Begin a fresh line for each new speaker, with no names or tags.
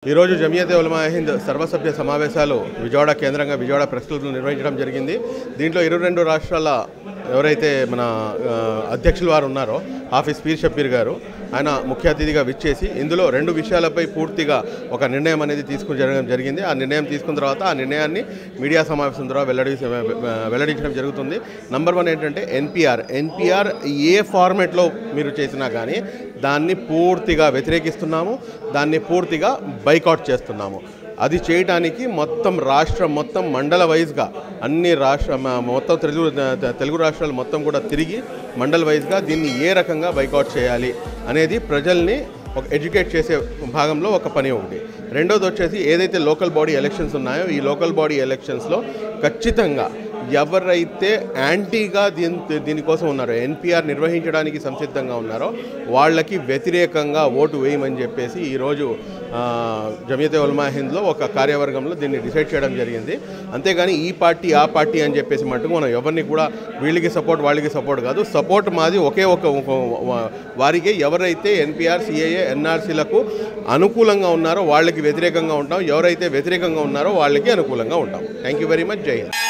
ఈరోజు జమియతే ఉలమా హింద్ సర్వసభ్య సమావేశాలు విజయవాడ కేంద్రంగా విజయవాడ ప్రెస్ క్లబ్లో నిర్వహించడం జరిగింది దీంట్లో ఇరవై రెండు రాష్ట్రాల ఎవరైతే మన ఆ, అధ్యక్షులు వారు ఉన్నారో హాఫీజ్ పీర్ షబ్బీర్ గారు ఆయన ముఖ్య అతిథిగా విచ్చేసి ఇందులో రెండు విషయాలపై పూర్తిగా ఒక నిర్ణయం అనేది తీసుకుని జరగడం జరిగింది ఆ నిర్ణయం తీసుకున్న తర్వాత ఆ నిర్ణయాన్ని మీడియా సమావేశం ద్వారా వెల్లడి వెల్లడించడం జరుగుతుంది నంబర్ వన్ ఏంటంటే ఎన్పిఆర్ ఎన్పిఆర్ ఏ ఫార్మేట్లో మీరు చేసినా కానీ దాన్ని పూర్తిగా వ్యతిరేకిస్తున్నాము దాన్ని పూర్తిగా బైకాట్ చేస్తున్నాము అది చేయడానికి మొత్తం రాష్ట్రం మొత్తం మండల వైజ్గా అన్ని రాష్ట్ర మ- మొత్తం తెలుగు తెలుగు రాష్ట్రాలు మొత్తం కూడా తిరిగి మండల వైజ్గా దీన్ని ఏ రకంగా బైకాట్ చేయాలి అనేది ప్రజల్ని ఒక ఎడ్యుకేట్ చేసే భాగంలో ఒక పని ఒకటి రెండోది వచ్చేసి ఏదైతే లోకల్ బాడీ ఎలక్షన్స్ ఉన్నాయో ఈ లోకల్ బాడీ ఎలక్షన్స్లో ఖచ్చితంగా ఎవరైతే యాంటీగా దీని దీనికోసం ఉన్నారో ఎన్పిఆర్ నిర్వహించడానికి సంసిద్ధంగా ఉన్నారో వాళ్ళకి వ్యతిరేకంగా ఓటు వేయమని చెప్పేసి ఈరోజు ఆ, జమియతే ఉలమా హింద్లో ఒక కార్యవర్గంలో దీన్ని డిసైడ్ చేయడం జరిగింది అంతేగాని ఈ పార్టీ ఆ పార్టీ అని చెప్పేసి మటుకు మనం ఎవరిని కూడా వీళ్ళకి సపోర్ట్ వాళ్ళకి సపోర్ట్ కాదు సపోర్ట్ మాది ఒకే ఒక ఒక- వా- వారికి ఎవరైతే ఎన్పిఆర్ సిఏఏ ఎన్ఆర్సీలకు అనుకూలంగా ఉన్నారో వాళ్ళకి వ్యతిరేకంగా ఉంటాం ఎవరైతే వ్యతిరేకంగా ఉన్నారో వాళ్ళకి అనుకూలంగా ఉంటాం థ్యాంక్ యూ వెరీ మచ్ జై హింద్